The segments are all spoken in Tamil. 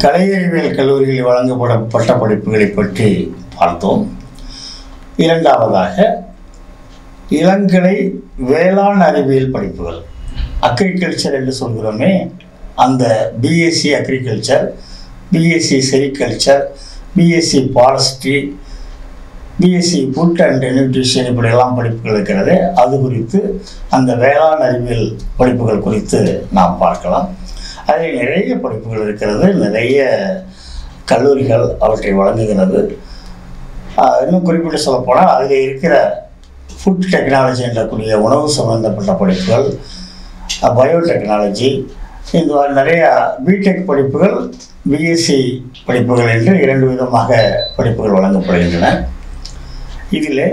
கலையறிவியல் கல்லூரியில் வழங்கப்படும் பட்ட படிப்புகளை பற்றி பார்த்தோம் இரண்டாவதாக இளங்கலை வேளாண் அறிவியல் படிப்புகள் அக்ரிகல்ச்சர் என்று சொல்கிறோமே அந்த BSc agriculture BSc sericulture BSc forestry BSc food and nutrition இப்படியெல்லாம் படிப்புகள் இருக்கிறது அது குறித்து அந்த வேளாண் அறிவியல் படிப்புகள் குறித்து நாம் பார்க்கலாம் அதில் நிறைய படிப்புகள் இருக்கிறது நிறைய கல்லூரிகள் அவற்றை வழங்குகிறது ஆஹ் இன்னும் குறிப்பிட்டு சொல்லப்போனால் அதில் இருக்கிற ஃபுட் டெக்னாலஜி என்றக்கூடிய உணவு சம்பந்தப்பட்ட படிப்புகள் பயோடெக்னாலஜி இந்த மாதிரி நிறைய பிடெக் படிப்புகள் பிஎஸ்சி படிப்புகள் என்று இரண்டு விதமாக படிப்புகள் வழங்கப்படுகின்றன இதில்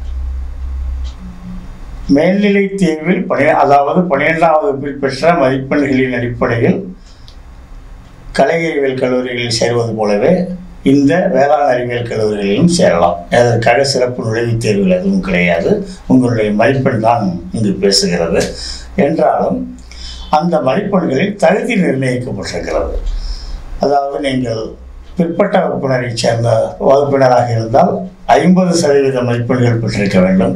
மேல்நிலை தேர்வில் பனி அதாவது பன்னிரெண்டாவது வகுப்பில் பெற்ற மதிப்பெண்களின் அடிப்படையில் கலை அறிவியல் கல்லூரிகளில் சேருவது போலவே இந்த வேளாண் அறிவியல் கல்லூரிகளிலும் சேரலாம் அதற்காக சிறப்பு நுழைவுத் தேர்வுகள் எதுவும் கிடையாது உங்களுடைய மதிப்பெண் தான் இங்கு பேசுகிறது என்றாலும் அந்த மதிப்பெண்களில் தகுதி நிர்ணயிக்கப்பட்டிருக்கிறது அதாவது நீங்கள் பிற்பட்ட வகுப்பினரை சேர்ந்த வகுப்பினராக இருந்தால் ஐம்பது சதவீத மதிப்பெண்கள் பெற்றிருக்க வேண்டும்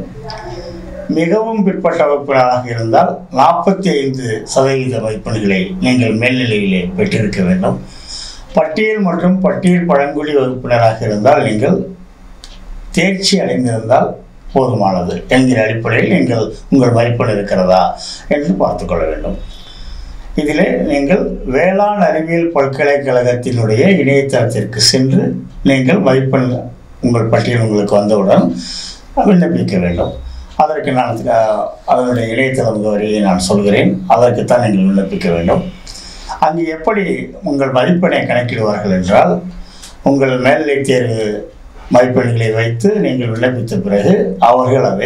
மிகவும் பிற்பட்ட வகுப்பினராக இருந்தால் நாற்பத்தி ஐந்து சதவீத மதிப்பெண்களை நீங்கள் மேல்நிலையிலே பெற்றிருக்க வேண்டும் பட்டியல் மற்றும் பட்டியல் பழங்குடி வகுப்பினராக இருந்தால் நீங்கள் தேர்ச்சி அடைந்திருந்தால் போதுமானது என்கிற அடிப்படையில் நீங்கள் உங்கள் மதிப்பெண் இருக்கிறதா என்று பார்த்துக்கொள்ள வேண்டும் இதில் நீங்கள் வேளாண் அறிவியல் பல்கலைக்கழகத்தினுடைய இணையதளத்திற்கு சென்று நீங்கள் மதிப்பெண் உங்கள் பட்டியல் உங்களுக்கு வந்தவுடன் விண்ணப்பிக்க வேண்டும் அதற்கு நான் அஹ், அதனுடைய இணையதள முகவரியை நான் சொல்கிறேன் அதற்குத்தான் நீங்கள் விண்ணப்பிக்க வேண்டும் அங்கு எப்படி உங்கள் மதிப்பெண்ணை கணக்கிடுவார்கள் என்றால் உங்கள் மேல்நிலை தேர்வு மதிப்பெண்களை வைத்து நீங்கள் விண்ணப்பித்த பிறகு அவர்கள் அதை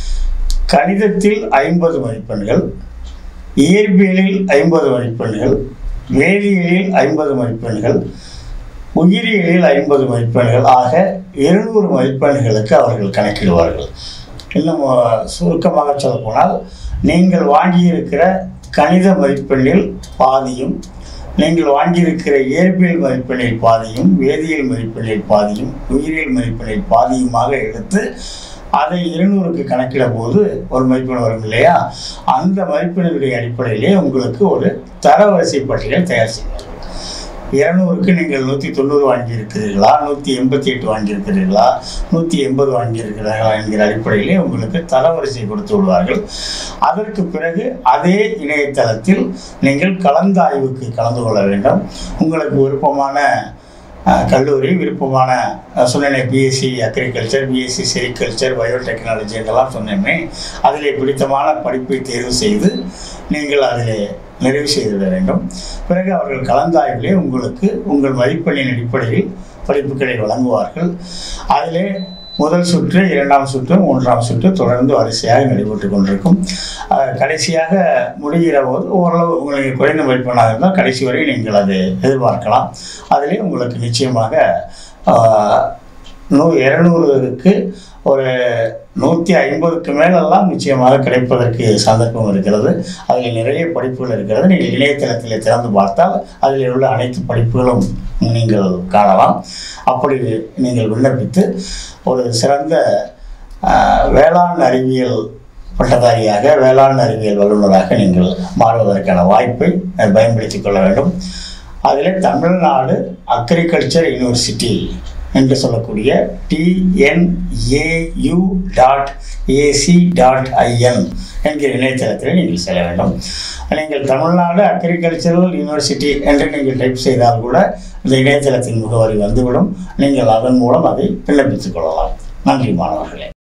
கணிதத்தில் ஐம்பது மதிப்பெண்கள் இயற்பியலில் ஐம்பது மதிப்பெண்கள் வேதியியலில் ஐம்பது மதிப்பெண்கள் உயிரியலில் ஐம்பது மதிப்பெண்கள் ஆக இருநூறு மதிப்பெண்களுக்கு அவர்கள் கணக்கிடுவார்கள் இன்னும் அஹ், சுருக்கமாக சொல்லப்போனால் நீங்கள் வாங்கியிருக்கிற கணித மதிப்பெண்ணில் பாதியும் நீங்கள் வாங்கியிருக்கிற இயற்பியல் மதிப்பெண்ணில் பாதியும் வேதியியல் மதிப்பெண்ணில் பாதியும் உயிரியல் மதிப்பெண்ணில் பாதியுமாக எடுத்து அதை இருநூறுக்கு கணக்கிட போது ஒரு மதிப்பெண் வரும் இல்லையா அந்த மதிப்பெண்ணுடைய அடிப்படையிலே உங்களுக்கு ஒரு தரவரிசை பட்டியல் தயார் செய்வார் இருநூறுக்கு நீங்கள் நூற்றி தொண்ணூறு வாங்கியிருக்கிறீர்களா நூற்றி எண்பத்தி எட்டு வாங்கியிருக்கிறீர்களா நூற்றி எண்பது வாங்கியிருக்கிறீர்களா என்கிற அடிப்படையிலே உங்களுக்கு தரவரிசை கொடுத்து விடுவார்கள் அதற்கு பிறகு அதே இணையதளத்தில் நீங்கள் கலந்தாய்வுக்கு கலந்து கொள்ள வேண்டும் உங்களுக்கு விருப்பமான அஹ், கல்லூரி விருப்பமான அஹ், சொன்னேனே BSc agriculture BSc sericulture biotechnology என்றெல்லாம் சொன்னேனே அதிலே பிடித்தமான படிப்பை தேர்வு செய்து நீங்கள் அதிலே நிறைவு செய்துவிட வேண்டும் பிறகு அவர்கள் கலந்தாய்விலே உங்களுக்கு உங்கள் மதிப்பெண்ணின் அடிப்படையில் படிப்புகளை வழங்குவார்கள் அதிலே முதல் சுற்று இரண்டாம் சுற்று மூன்றாம் சுற்று தொடர்ந்து வரிசையாக நடைபெற்று கொண்டிருக்கும் அஹ், கடைசியாக முடிகிற போது ஓரளவு உங்களுக்கு குறைந்த மதிப்பெண்ணாக இருந்தால் கடைசி வரை நீங்கள் அதை எதிர்பார்க்கலாம் அதிலே உங்களுக்கு நிச்சயமாக அஹ், நூ இரநூறுக்கு ஒரு நூற்றி ஐம்பதுக்கு மேலெல்லாம் நிச்சயமாக கிடைப்பதற்கு சந்தர்ப்பம் இருக்கிறது அதில் நிறைய படிப்புகள் இருக்கிறது நீங்கள் இணையதளத்தில் திறந்து பார்த்தால் அதில் உள்ள அனைத்து படிப்புகளும் நீங்கள் காணலாம் அப்படி நீங்கள் விண்ணப்பித்து ஒரு சிறந்த ஆஹ், வேளாண் அறிவியல் பட்டதாரியாக வேளாண் அறிவியல் வல்லுநராக நீங்கள் மாறுவதற்கான வாய்ப்பை அஹ், பயன்படுத்திக் கொள்ள வேண்டும் அதில் தமிழ்நாடு அக்ரிகல்ச்சர் யூனிவர்சிட்டி என்று சொல்லக்கூடிய TNAU dot AC dot IN என்கிற இணையதளத்தில் நீங்கள் செல்ல வேண்டும் நீங்கள் தமிழ்நாடு அக்ரிகல்ச்சரல் யூனிவர்சிட்டி என்று நீங்கள் டைப் செய்தால் கூட இந்த இணையதளத்தின் முகவரி வந்துவிடும் நீங்கள் அதன் மூலம் அதை விண்ணப்பித்துக் கொள்ளலாம் நன்றி மாணவர்களே